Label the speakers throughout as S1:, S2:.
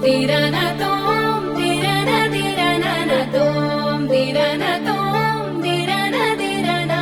S1: తిరన తోం తిరన తిరనన తోం తిరన తోం తిరన తిరన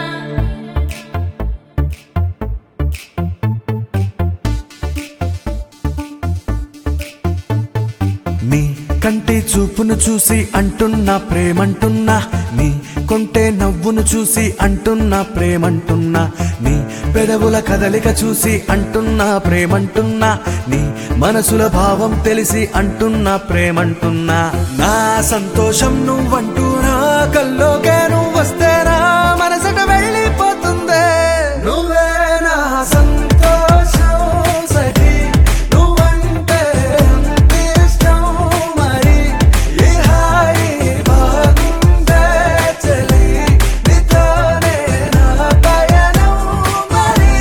S2: నీ కంటి చూపును చూసి అంటున్నా ప్రేమంటున్నా నీ కొంటే నవ్వును చూసి అంటున్నా ప్రేమంటున్నా నీ పెదవుల కదలిక చూసి అంటున్నా ప్రేమంటున్నా నీ మనసుల భావం తెలిసి అంటున్నా ప్రేమంటున్నా నా సంతోషం నువ్వంటూనా కల్లోకే నువ్వు వస్తేనా మనసట వెళ్ళిపోతుందే నువ్వే నా సంతోషం సఖీ నువ్వంటే అంత ఇష్టం మరి ఈ హాయి బాగుందే చెలి నీతోనే నా పయనం మరి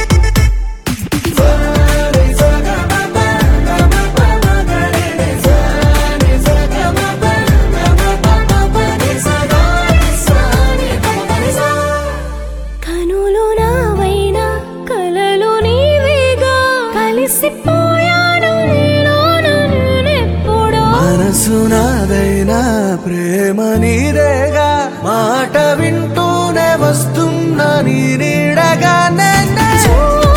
S2: సరి సగమ పగమ పమగరి సరి సగమ పగమ పమగరి సగారి సరి పమగరి సా
S1: కనులు నావైనా కలలు నీవేగా కలిసిపోయాను నీలోన నేనెప్పుడో
S2: మనసు నాదైనా ప్రేమ నీదేగా మాట వింటూనే వస్తున్నా నీ నీడగా నేనే
S1: చూడ